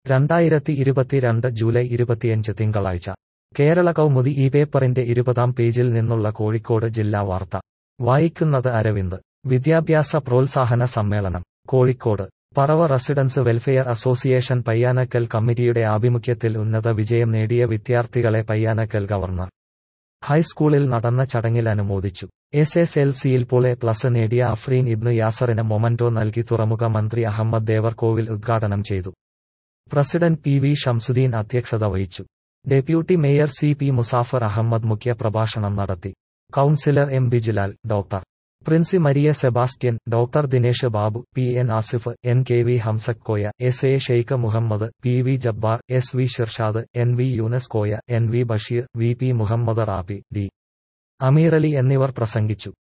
രണ്ടായിരത്തി ഇരുപത്തിരണ്ട് ജൂലൈ ഇരുപത്തിയഞ്ച് തിങ്കളാഴ്ച കേരള കൗമുദി ഈ പേപ്പറിന്റെ ഇരുപതാം പേജിൽ നിന്നുള്ള കോഴിക്കോട് ജില്ലാ വാർത്ത വായിക്കുന്നത് അരവിന്ദ് വിദ്യാഭ്യാസ പ്രോത്സാഹന സമ്മേളനം Kozhikode Parava residence welfare association Payyanakkal കമ്മിറ്റിയുടെ ആഭിമുഖ്യത്തിൽ ഉന്നത വിജയം നേടിയ വിദ്യാർത്ഥികളെ പയ്യാനക്കൽ ഗവർണർ ഹൈസ്കൂളിൽ നടന്ന ചടങ്ങിൽ അനുമോദിച്ചു എസ് എസ് എൽ സിയിൽ പോളെ പ്ലസ് നേടിയ അഫ്രീൻ ഇബ്നു യാസറിന് മൊമന്റോ നൽകി തുറമുഖ മന്ത്രി അഹമ്മദ് ദേവർകോവിൽ ഉദ്ഘാടനം ചെയ്തു പ്രസിഡന്റ് പി വി ഷംസുദ്ദീൻ അധ്യക്ഷത വഹിച്ചു deputy mayor C P Muzafar Ahammed മുഖ്യ പ്രഭാഷണം നടത്തി councillor M Bijilal doctor Princy Maria Sebastian doctor Dinesh Babu P N Asif N K V Hamzakoya S A Sheikh Muhammed P V Jabbar S V Shirshad N V Yunus Koya N V Basheer V P Muhammed Rabi D Ameerali എന്നിവർ പ്രസംഗിച്ചു